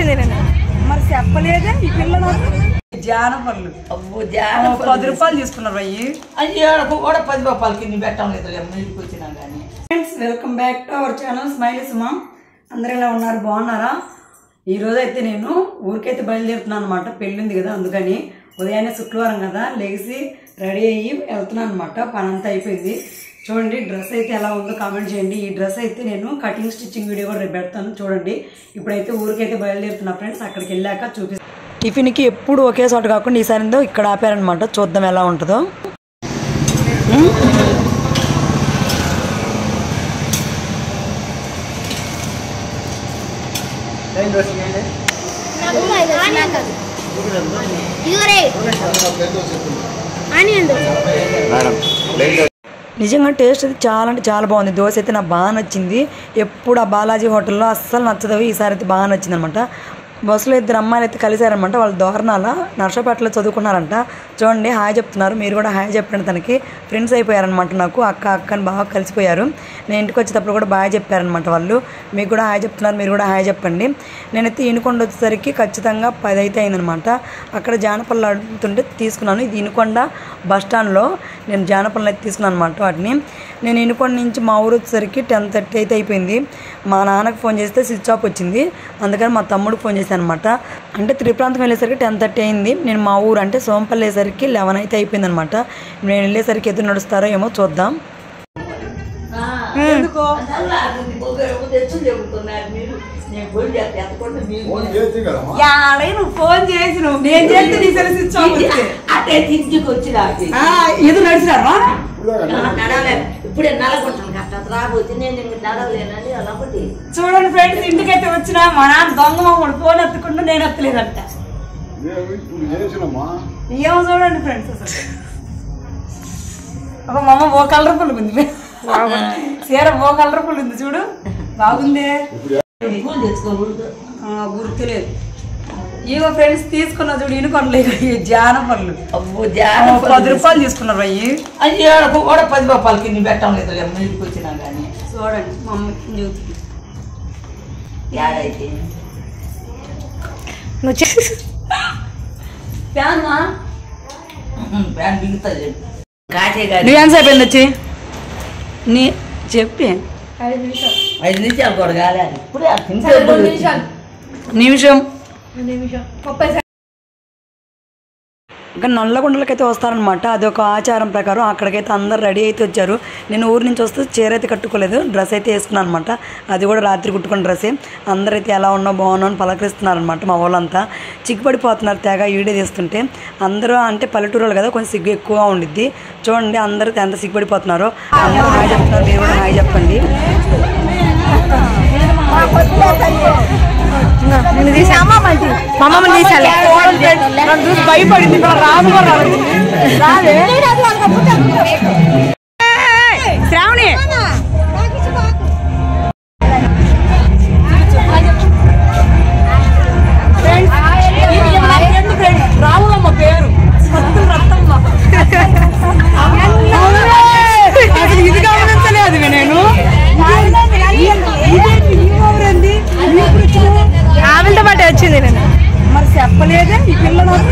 వచ్చింది నేను మరి చెప్పలేదే ఈ పిల్ల నాకు జానపళ్ళు అబ్బో జాన పది రూపాయలు తీసుకున్నారు అయ్యి అయ్యో కూడా పది రూపాయలకి నీ పెట్టడం లేదు ఇంటికి వచ్చినా కానీ friends welcome back to our channel smile Suma అందరూ ఎలా ఉన్నారు బాగున్నారా ఈ రోజు అయితే నేను ఊరికైతే బయలుదేరుతున్నాను అనమాట పెళ్ళి ఉంది కదా అందుకని ఉదయాన్నే శుక్రవారం కదా లేచి రెడీ అయ్యి వెళ్తున్నాను అనమాట పని అంతా అయిపోయింది చూడండి డ్రెస్ అయితే ఎలా ఉందో కామెంట్ చేయండి ఈ డ్రెస్ అయితే నేను కటింగ్ స్టిచ్చింగ్ వీడియో కూడా రేపు పెడతాను చూడండి ఇప్పుడైతే ఊరికైతే బయలుదేరుతున్నా ఫ్రెండ్స్ అక్కడికి వెళ్ళాక చూపిస్తాను టిఫిన్కి ఎప్పుడు ఒకే చోట కాకుండా ఈసారి ఏందో ఇక్కడ ఆపారనమాట చూద్దాం ఎలా ఉంటుందో నిజంగా టేస్ట్ అయితే చాలా అంటే చాలా బాగుంది దోశ అయితే నాకు బాగా నచ్చింది ఎప్పుడు ఆ బాలాజీ హోటల్లో అస్సలు నచ్చదు ఈసారి అయితే బాగా నచ్చింది అనమాట బస్సులో ఇద్దరు అమ్మాయిలు అయితే కలిశారనమాట వాళ్ళు దోరణాల నర్సపేటలో చదువుకున్నారంట చూడండి హాయ్ చెప్తున్నారు మీరు కూడా హాయ్ చెప్పండి తనకి ఫ్రెండ్స్ అయిపోయారనమాట నాకు అక్క అక్క అని బాగా కలిసిపోయారు నేను ఇంటికి వచ్చేటప్పుడు కూడా బాగా చెప్పారనమాట వాళ్ళు మీకు కూడా హాయ్ చెప్తున్నారు మీరు కూడా హాయ్ చెప్పండి నేనైతే ఇనుకొండ వచ్చేసరికి ఖచ్చితంగా పది అయితే అయిందనమాట అక్కడ జానపళ్ళు అడుగుతుంటే తీసుకున్నాను ఇది ఇనుకొండ బస్ స్టాండ్లో నేను జానపళ్ళు అయితే తీసుకున్నాను అనమాట వాటిని నేను ఇనుకొండ నుంచి మా ఊరు వచ్చేసరికి టెన్ థర్టీ అయితే అయిపోయింది మా నాన్నకు ఫోన్ చేస్తే స్విచ్ ఆఫ్ వచ్చింది అందుకని మా తమ్ముడికి ఫోన్ చేశాను అనమాట అంటే త్రిప్రాంతం వెళ్ళేసరికి టెన్ థర్టీ అయింది నేను మా ఊరు అంటే సోంపల్లి వెళ్ళేసరికి లెవెన్ అయితే అయిపోయింది అనమాట నేను వెళ్ళేసరికి ఎదురు నడుస్తారో ఏమో చూద్దాం ఎందుకో తెచ్చులు చెబుతున్నారు మీరు నేను ఫోన్ చేస్తే ఎత్తకుండా మీరు యాడై నువ్వు ఫోన్ చేసి నువ్వు నేను చేస్తే నీ సెల్ స్విచ్ ఆఫ్ వచ్చింది. అటే ఇంటికి వచ్చి రాకి ఆ, ఎదురు నడిచినారా నడవలేదు ఇప్పుడే నలగొట్టాను కట్ట రాబోతే నేను ఇంక నడవలేనని అలా ఒకటి చూడండి ఫ్రెండ్స్ ఇంటికైతే వచ్చిన మా నాన్న దొంగ మామూడు ఫోన్ ఎత్తుకుంటూ నేను ఎత్తలేదంట ఏమో చూడండి ఫ్రెండ్స్ అసలు ఒక మామ ఓ కలర్ఫుల్ ఉంది చీర ఓ కలర్ఫుల్ ఉంది చూడు బాగుంది పూలు తెచ్చుకోకూడదు ఆ, గుర్తులేదు ఇగో ఫ్రెండ్స్ తీసుకున్నా చూడు ఇనుకొనలేదు ఈ జాన పళ్ళు అబ్బో జాన పది రూపాయలు తీసుకున్నారు అయ్యి అయ్యో కూడా పది రూపాయలకి నీ పెట్టడం లేదు ఇంటికి వచ్చినా కానీ చూడండి మా అమ్మకి చూస్తుంది యాడైతే నువ్వు చే- ఫ్యానా ప్యాన్ బిగుతుంది కాచే గారి నువ్వు ఎంత అయిపోయింది వచ్చి నీ చెప్పి ఐదు నిమిషాలు కూడా కాలేదు ఇప్పుడే ఆ తింటే నిమిషం ఇంకా నల్లగొండలకైతే వస్తారనమాట అది ఒక ఆచారం ప్రకారం అక్కడికైతే అందరు రెడీ అయితే వచ్చారు నేను ఊరి నుంచి వస్తే చీర అయితే కట్టుకోలేదు డ్రెస్ అయితే వేసుకున్నాను అనమాట అది కూడా రాత్రి కుట్టుకున్న డ్రెస్సే అందరైతే ఎలా ఉన్నా బాగున్నా అని పలకరిస్తున్నారు అనమాట మా వాళ్ళంతా చిక్కుపడిపోతున్నారు తెగ ఈడే తీస్తుంటే అందరూ అంటే పల్లెటూరు వాళ్ళు కదా కొంచెం సిగ్గు ఎక్కువగా ఉండిద్ది చూడండి అందరూ ఎంత సిగ్గుపడిపోతున్నారో అందరూ హాయ్ చెప్తున్నారు మీరు కూడా హాయ్ చెప్పండి నిన్ను తీసా మా అమ్మమ్మని తీసాలే నన్ను చూసి భయపడింది రాదు రాదే శ్రావణి రాములమ్మ పేరు సత్తు రత్తమ్మ అసలు ఇది గమనించలేదు నేను ఆవిలతో పాటే వచ్చింది నేను మరి చెప్పలేదే ఈ పిల్ల నాకు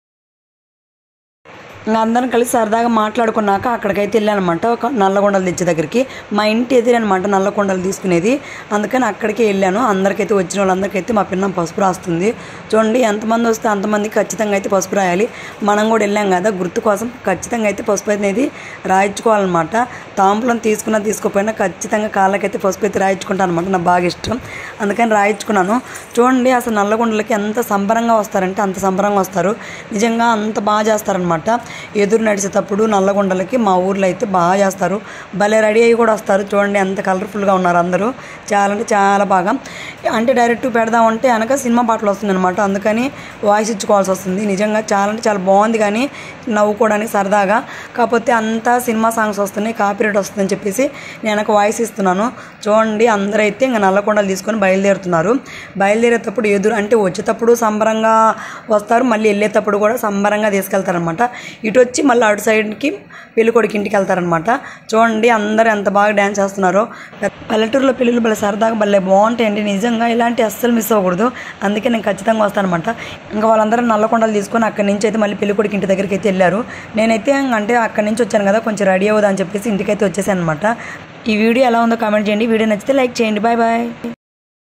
ఇంకా అందరం కలిసి సరదాగా మాట్లాడుకున్నాక అక్కడికైతే వెళ్ళానమాట ఒక నల్లగొండలు తెచ్చే దగ్గరికి మా ఇంటి ఎదురనమాట నల్లకొండలు తీసుకునేది అందుకని అక్కడికే వెళ్ళాను అందరికైతే వచ్చిన వాళ్ళందరికైతే మా పిన్న పసుపు రాస్తుంది చూడండి ఎంతమంది వస్తే అంతమందికి ఖచ్చితంగా అయితే పసుపు రాయాలి మనం కూడా వెళ్ళాం కదా గుర్తు కోసం ఖచ్చితంగా అయితే పసుపు అనేది రాయించుకోవాలన్నమాట తాంపులను తీసుకున్నా తీసుకోపోయినా ఖచ్చితంగా కాళ్ళకైతే పసుపు అయితే రాయించుకుంటాను అనమాట నాకు బాగా ఇష్టం అందుకని రాయించుకున్నాను చూడండి అసలు నల్లగొండలకి ఎంత సంబరంగా వస్తారంటే అంత సంబరంగా వస్తారు నిజంగా అంత బాగా చేస్తారనమాట ఎదురు నడిచేటప్పుడు నల్లగొండలకి మా ఊర్లో అయితే బాగా చేస్తారు భలే రెడీ అయ్యి కూడా వస్తారు చూడండి ఎంత కలర్ఫుల్గా ఉన్నారు అందరూ చాలా అంటే చాలా బాగా అంటే డైరెక్ట్ పెడదామంటే వెనక సినిమా పాటలు వస్తుంది అనమాట అందుకని వాయిస్ ఇచ్చుకోవాల్సి వస్తుంది నిజంగా చాలా అంటే చాలా బాగుంది కానీ నవ్వుకోవడానికి సరదాగా కాకపోతే అంతా సినిమా సాంగ్స్ వస్తున్నాయి కాపీరైట్ వస్తుందని చెప్పేసి నేను వెనక వాయిస్ ఇస్తున్నాను చూడండి అందరూ అయితే ఇంకా నల్లకొండలు తీసుకొని బయలుదేరుతున్నారు బయలుదేరేటప్పుడు ఎదురు అంటే వచ్చేటప్పుడు సంబరంగా వస్తారు మళ్ళీ వెళ్ళేటప్పుడు కూడా సంబరంగా తీసుకెళ్తారనమాట ఇటు వచ్చి మళ్ళీ అటు సైడ్కి పెళ్లి కొడుకు ఇంటికి వెళ్తారనమాట చూడండి అందరూ ఎంత బాగా డ్యాన్స్ చేస్తున్నారో పల్లెటూరులో పెళ్ళిళ్ళు భలే సరదాగా భలే బాగుంటాయండి నిజంగా ఇలాంటి అస్సలు మిస్ అవ్వకూడదు అందుకే నేను ఖచ్చితంగా వస్తానమాట ఇంకా వాళ్ళందరూ నల్లకొండలు తీసుకొని అక్కడి నుంచి అయితే మళ్ళీ పెళ్లి కొడుకు ఇంటి దగ్గరికి అయితే వెళ్ళారు నేనైతే అంటే అక్కడి నుంచి వచ్చాను కదా కొంచెం రెడీ అవ్వదు అని చెప్పేసి ఇంటికైతే వచ్చేసాను అనమాట ఈ వీడియో ఎలా ఉందో కామెంట్ చేయండి వీడియో నచ్చితే లైక్ చేయండి బాయ్ బాయ్